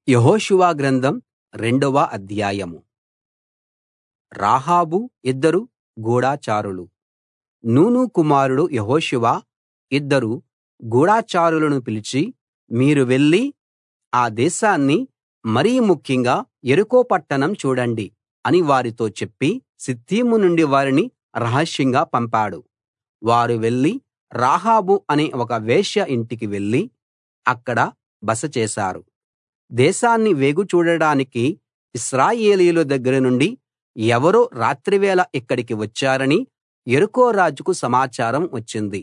యెహోషువ గ్రంథం రెండవ అధ్యాయం రాహాబు ఇద్దరు గూఢచారులు నూను కుమారుడు యెహోషువ ఇద్దరు గూఢచారులను పిలిచి మీరు వెళ్లి ఆ దేశాన్ని మరీ ముఖ్యంగా యెరికో పట్టణం చూడండి అని వారితో చెప్పి షిత్తీము నుండి వారిని రహస్యంగా పంపాడు వారు వెళ్లి రాహాబు అనే ఒక వేశ్య ఇంటికి వెళ్లి అక్కడ బస చేశారు దేశాన్ని వేగు చూడడానికి ఇశ్రాయేలీయుల దగ్గర నుండి ఎవరో రాత్రివేళ ఇక్కడికి వచ్చారని యెరికో రాజుకు సమాచారం వచ్చింది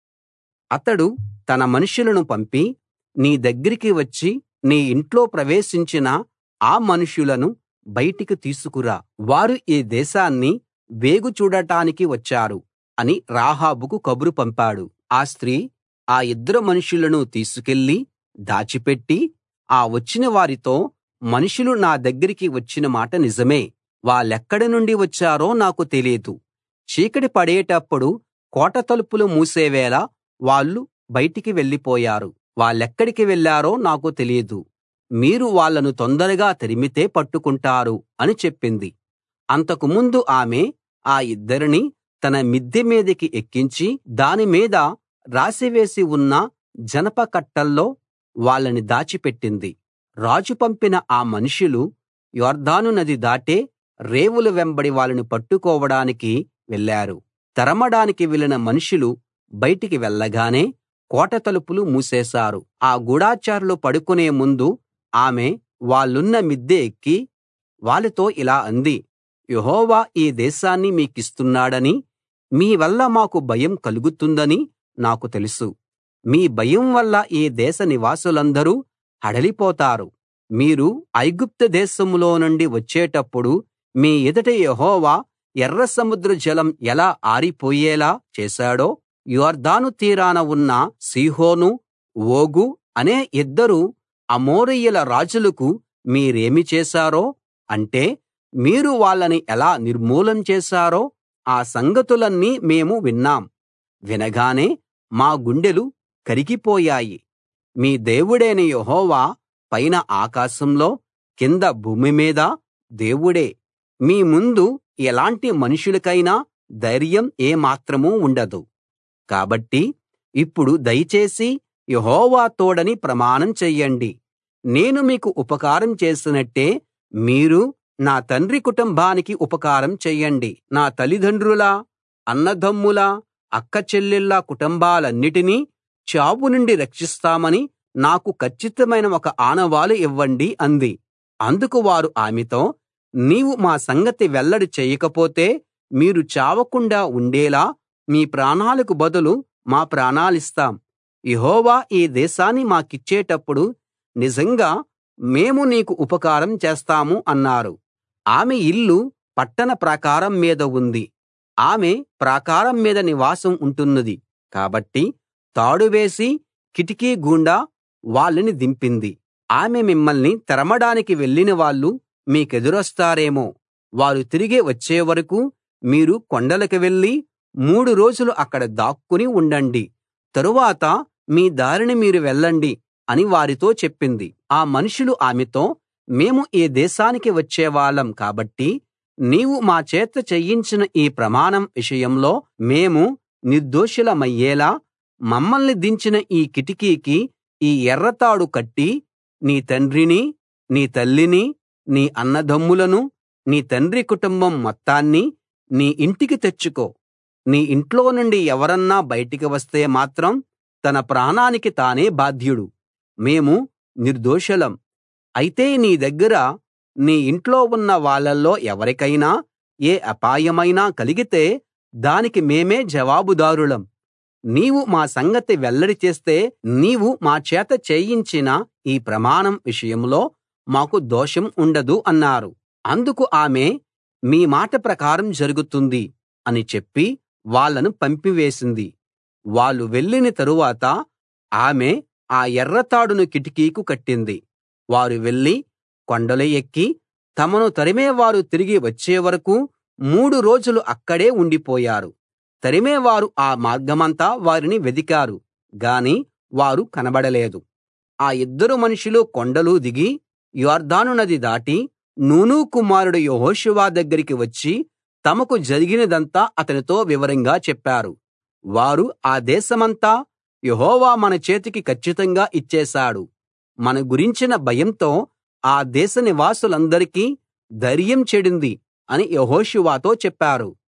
అతడు తన మనుషులను పంపి నీ దగ్గరికి వచ్చి నీ ఇంట్లో ప్రవేశించిన ఆ మనుషులను బయటికి తీసుకురా వారు ఈ దేశాన్ని వేగు చూడటానికి వచ్చారు అని రాహాబుకు కబురు పంపాడు ఆ స్త్రీ ఆ ఇద్దరు మనుషులను తీసుకెళ్లి దాచిపెట్టి ఆ వచ్చిన వారితో మనుషులు నా దగ్గరికి వచ్చిన మాట నిజమే వాళ్ళెక్కడి నుండి వచ్చారో నాకు తెలీదు చీకటి పడేటప్పుడు కోట తలుపులు మూసేవేళ వాళ్ళు బయటికి వెళ్ళిపోయారు వాళ్ళెక్కడికి వెళ్ళారో నాకు తెలీదు మీరు వాళ్ళను తొందరగా తరిమితే పట్టుకుంటారు అని చెప్పింది అంతకు ముందు ఆమె ఆ ఇద్దరిని తన మిద్దె మీదికి ఎక్కించి దాని మీద రాశివేసి ఉన్న జనప కట్టల్లో వాళ్ళని దాచిపెట్టింది రాజు పంపిన ఆ మనుషులు యొర్దాను నది దాటే రేవుల వెంబడి వాళ్ళని పట్టుకోవడానికి వెళ్ళారు తరమడానికి వెళ్ళిన మనుషులు బయటికి వెళ్ళగానే కోట తలుపులు మూసేశారు ఆ గూఢచారులు పడుకునే ముందు ఆమె వాళ్ళున్న మిద్దె ఎక్కి వాళ్ళతో ఇలా అంది యెహోవా ఈ దేశాన్ని మీకిస్తున్నాడని మీ వల్ల మాకు భయం కలుగుతుందని నాకు తెలుసు మీ భయం వల్ల ఈ దేశ నివాసులందరూ హడలిపోతారు మీరు ఐగుప్తు దేశంలో నుండి వచ్చేటప్పుడు మీ ఎదుట యెహోవా ఎర్ర సముద్ర జలం ఎలా ఆరిపోయేలా చేశాడో యొర్దాను తీరాన ఉన్న సీహోను ఓగు అనే ఇద్దరు అమోరీయుల రాజులకు మీరేమి చేశారో అంటే మీరు వాళ్ళని ఎలా నిర్మూలం చేశారో ఆ సంగతులన్నీ మేము విన్నాం వినగానే మా గుండెలు కరిగిపోయాయి మీ దేవుడైన యెహోవా పైన ఆకాశంలో కింద భూమి మీద దేవుడే మీ ముందు ఎలాంటి మనుషులకైనా ధైర్యం ఏమాత్రం ఉండదు కాబట్టి ఇప్పుడు దయచేసి యెహోవా తోడని ప్రమాణం చెయ్యండి నేను మీకు ఉపకారం చేసినట్టే మీరు నా తండ్రి కుటుంబానికి ఉపకారం చెయ్యండి నా తల్లిదండ్రుల అన్నదమ్ముల అక్కచెల్లెళ్ళ కుటుంబాలన్నిటినీ చావు నుండి రక్షిస్తామని నాకు కచ్చితమైన ఒక ఆనవాలు ఇవ్వండి అంది అందుకు వారు ఆమెతో నీవు మా సంగతి వెల్లడి చేయకపోతే మీరు చావకుండా ఉండేలా మీ ప్రాణాలకు బదులు మా ప్రాణాలిస్తాం యెహోవా ఈ దేశాన్ని మాకిచ్చేటప్పుడు నిజంగా మేము నీకు ఉపకారం చేస్తాము అన్నారు ఆమె ఇల్లు పట్టణ ప్రాకారం మీద ఉంది ఆమె ప్రాకారం మీద నివాసం ఉంటున్నది కాబట్టి తాడు వేసి కిటికీ గుండా వాళ్ళని దింపింది ఆమె మిమ్మల్ని తరమడానికి వెళ్ళిన వాళ్ళు మీకెదురొస్తారేమో వారు తిరిగి వచ్చే వరకూ మీరు కొండలకు వెళ్లి మూడు రోజులు అక్కడ దాక్కుని ఉండండి తరువాత మీ దారిన మీరు వెళ్ళండి అని వారితో చెప్పింది ఆ మనుషులు ఆమెతో మేము ఈ దేశానికి వచ్చేవాళ్ళం కాబట్టి నీవు మా చేత చేయించిన ఈ ప్రమాణం విషయంలో మేము నిర్దోషులమయ్యేలా మమ్మల్ని దించిన ఈ కిటికీకి ఈ ఎర్రతాడు కట్టి నీ తండ్రిని నీ తల్లిని నీ అన్నదమ్ములను నీ తండ్రి కుటుంబం మొత్తాన్ని నీ ఇంటికి తెచ్చుకో నీ ఇంట్లో నుండి ఎవరన్నా బయటికి వస్తే మాత్రం తన ప్రాణానికి తానే బాధ్యుడు మేము నిర్దోషులం అయితే నీ దగ్గర నీ ఇంట్లో ఉన్న వాళ్ళల్లో ఎవరికైనా ఏ అపాయమైనా కలిగితే దానికి మేమే జవాబుదారులం నీవు మా సంగతి వెల్లడి చేస్తే నీవు మా చేత చేయించిన ఈ ప్రమాణం విషయంలో మాకు దోషం ఉండదు అన్నారు అందుకు ఆమె మీ మాట ప్రకారం జరుగుతుంది అని చెప్పి వాళ్ళను పంపివేసింది వాళ్ళు వెళ్ళిన తరువాత ఆమె ఆ ఎర్రతాడును కిటికీకు కట్టింది వారు వెళ్లి కొండలు ఎక్కి తమను తరిమేవారు తిరిగి వచ్చే వరకూ మూడు రోజులు అక్కడే ఉండిపోయారు తరిమేవారు ఆ మార్గమంతా వారిని వెదికారు గాని వారు కనబడలేదు ఆ ఇద్దరు మనుషులు కొండలు దిగి యొర్దాను నది దాటి నూను కుమారుడు యెహోషువ దగ్గరికి వచ్చి తమకు జరిగినదంతా అతనితో వివరంగా చెప్పారు వారు ఆ దేశమంతా యెహోవా మన చేతికి కచ్చితంగా ఇచ్చేశాడు మన గురించిన భయంతో ఆ దేశ నివాసులందరికీ ధైర్యం చెడింది అని యెహోషువతో చెప్పారు